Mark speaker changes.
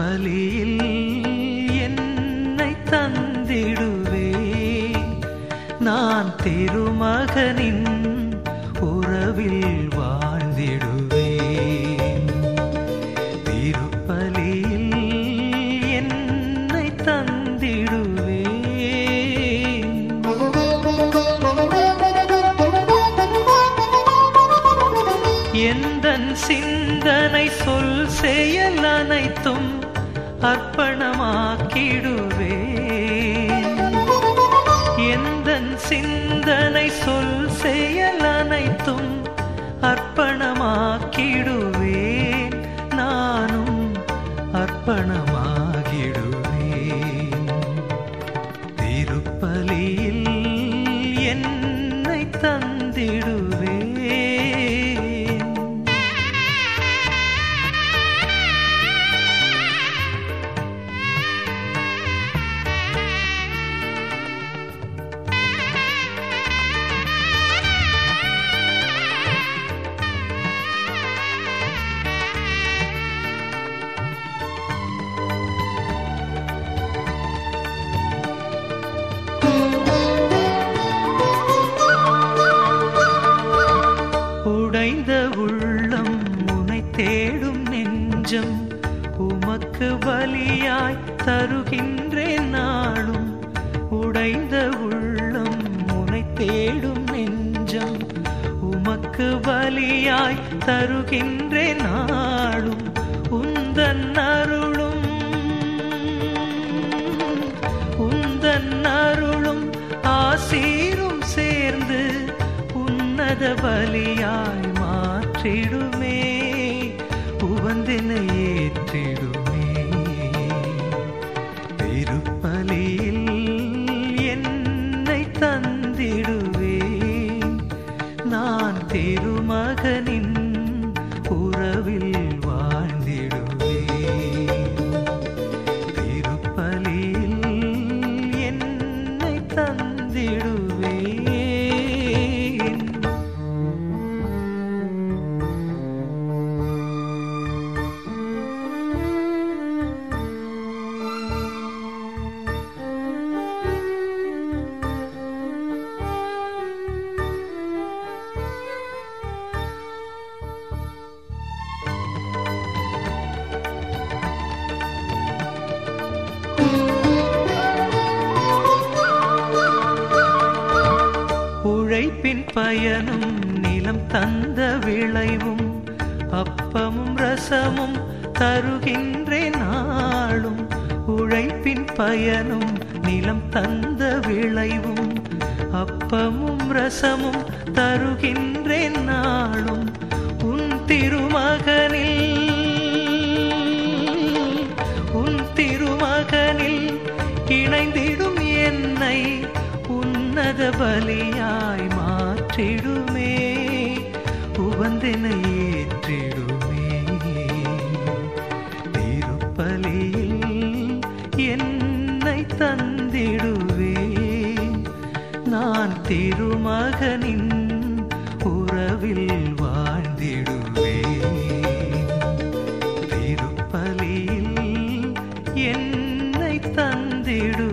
Speaker 1: திருப்பலியில் என்னை தந்திடுவே நான் திருமகனின் உறவில் வாழ்ந்திடுவேன் திருப்பலியில் என்னை தந்திடுவேன் எந்தன் சிந்தனை சொல் செயல் அனைத்தும் அர்ப்பணமாக்கிடுவேன் எந்தன் சிந்தனை சொல் செயல் அனைத்தும் அர்ப்பணமாக்கிடுவேன் நானும் அர்ப்பணமாகிடுவேன் திருப்பலியில் என்னை தந்திடுவேன் உடைந்த உள்ளம் உனை தேடும் நெஞ்சம் உமக்கு பலியாய் தருகின்றேன் நாளும் உடைந்த உள்ளம் உனை தேடும் நெஞ்சம் உமக்கு பலியாய் தருகின்றேன் நாளும் உந்தன் அருளும் உந்தன் அருளும் ஆசீரும் சேர்ந்து உன்னத பலியாய் மாற்றிடுமே உவந்தென ஏற்றிடுமே திருப்பலியில் என்னை தந்திடுவேன் நான் திருமகனின் உறவில் வாழ்ந்திடுவேன் திருப்பலியில் என்னை தந்திடுவேன் உழைப்பின் பயனும் நிலம் தந்த விளைவும் அப்பமும் ரசமும் தருகின்றேன் நாளும் உழைப்பின் பயனும் நிலம் தந்த விளைவும் அப்பமும் ரசமும் தருகின்றேன் நாளும் உன் திருமகனில் உன் திருமகனில் இணைந்திடும் என்னை உன்னத பலியாய் மாற்றிடுமே உவந்தென ஏற்றிடுமே திருப்பலியில் என்னை தந்திடுவே நான் திருமகனின் உறவில் வாழ்ந்திடுவேன் திருப்பலியில் என்னை தந்திடு